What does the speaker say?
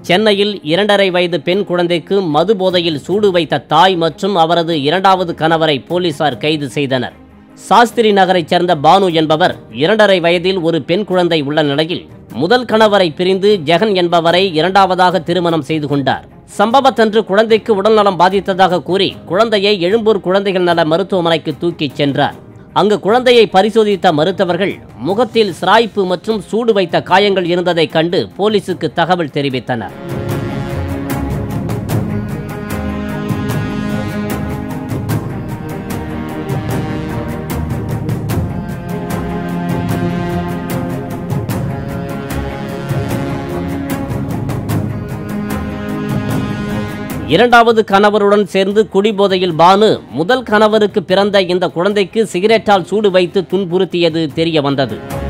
சென்னையில் இரண்டரை வயது பெண் குழந்தைக்கு மது போதையில் சூடு வைத்த தாய் மற்றும் அவரது இரண்டாவது கணவரை போலீசார் கைது செய்தனர் சாஸ்திரி நகரைச் சேர்ந்த பானு என்பவர் இரண்டரை வயதில் ஒரு பெண் குழந்தை உள்ள நிலையில் முதல் கணவரை பிரிந்து ஜெகன் என்பவரை இரண்டாவதாக திருமணம் செய்து கொண்டார் சம்பவத்தன்று குழந்தைக்கு உடல்நலம் பாதித்ததாக கூறி குழந்தையை எழும்பூர் குழந்தைகள் நல மருத்துவமனைக்கு தூக்கிச் சென்றார் அங்கு குழந்தையை பரிசோதித்த மருத்துவர்கள் முகத்தில் சிராய்ப்பு மற்றும் சூடு வைத்த காயங்கள் இருந்ததைக் கண்டு போலீசுக்கு தகவல் தெரிவித்தனர் இரண்டாவது கணவருடன் சேர்ந்து குடிபோதையில் பானு முதல் கணவருக்கு பிறந்த இந்த குழந்தைக்கு சிகரெட்டால் சூடு வைத்து துன்புறுத்தியது தெரிய வந்தது